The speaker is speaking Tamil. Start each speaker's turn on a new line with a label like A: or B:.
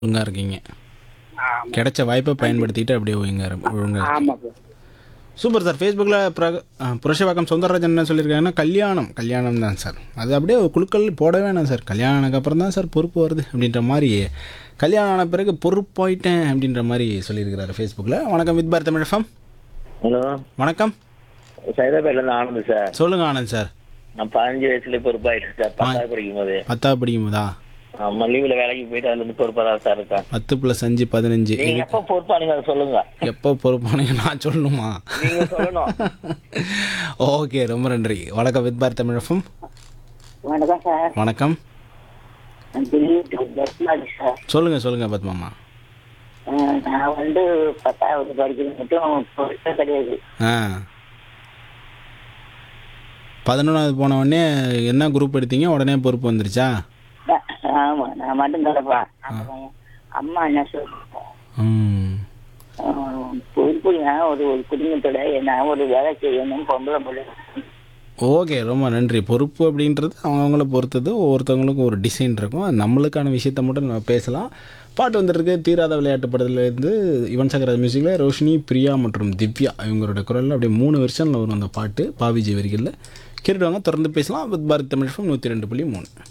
A: ஒழுங்காக இருக்கீங்க
B: ஆமா
A: கிடைச்ச வாய்ப்பை பயன்படுத்திட்டு அப்படியே ஒழுங்கா இரு- ஒழுங்கா இருக்கீங்க.
B: ஆமா சார்
A: சூப்பர் சார் ஃபேஸ்புக்கில் பிர புருஷவாக்கம் சௌந்தரராஜன் என்ன சொல்லியிருக்காங்கன்னா கல்யாணம் கல்யாணம் தான் சார் அது அப்படியே ஒரு குழுக்கள் போட வேணாம் சார் கல்யாணம் ஆனதுக்கப்புறம் தான் சார் பொறுப்பு வருது அப்படின்ற மாதிரி கல்யாணம் ஆன பிறகு பொறுப்பாயிட்டேன் அப்படின்ற மாதிரி சொல்லியிருக்கிறாரு ஃபேஸ்புக்கில் வணக்கம் வித் பார் தமிழ் FM.
C: ஹலோ
A: வணக்கம்
C: சைதாபேட்ல இருந்து ஆனந்த் சார்
A: சொல்லுங்க ஆனந்த் சார்
C: நான் பதினஞ்சு வயசுல பொறுப்பாயிட்டேன் சார் பத்தாவது படிக்கும் போது
A: பத்தாவது படிக்கும்போதா
C: ஆமா லீவ்ல வேலைக்கு போயிட்டு அதுல இருந்து பொறுப்பா தான் சார் இருக்கேன்
A: பத்து ப்ளஸ் அஞ்சு பதினஞ்சு
C: நீங்க எப்ப பொறுப்பானீங்க அதை சொல்லுங்க
A: எப்போ பொறுப்பானீங்க நான் சொல்லணுமா
C: நீங்க சொல்லணும்
A: ஓகே ரொம்ப நன்றி வணக்கம் வித் பார் தமிழ் FM.
B: வணக்கம் சார்
A: வணக்கம்
B: நான் தில்லி to பத்மாடி சார்
A: சொல்லுங்க சொல்லுங்க பத்மாமா
B: அஹ் நான் வந்து பத்தாவது படிக்கிறது மட்டும் பொறுப்பே கிடையாது
A: ஆ பதினொன்றாவது போன உடனே என்ன குரூப் எடுத்தீங்க உடனே பொறுப்பு வந்துருச்சா
B: நான்- ஆமா நான் மட்டும் கிடப்பா அப்புறம் அம்மா என்ன சொல்றாங்க
A: ம்
B: பொறுப்பு நான் ஒரு ஒரு குடும்பத்தோட நான் ஒரு வேலை செய்யணும் பொம்பளை பிள்ளை
A: ஓகே ரொம்ப நன்றி பொறுப்பு அப்படின்றது அவங்கவுங்கள பொறுத்தது ஒவ்வொருத்தவங்களுக்கும் ஒரு டிசைன் இருக்கும் அது நம்மளுக்கான விஷயத்த மட்டும் நம்ம பேசலாம் பாட்டு வந்துருக்கு தீராத விளையாட்டு படத்துலேருந்து யுவன் சங்கர் மியூசிக்கில் ரோஷினி பிரியா மற்றும் திவ்யா இவங்களோட குரலில் அப்படியே மூணு வருஷனில் வரும் அந்த பாட்டு பாவிஜி வரிகளில் கேட்டுவாங்க தொடர்ந்து பேசலாம் வித் பாரத் தமிழ் நூற்றி ரெண்டு புள்ளி மூணு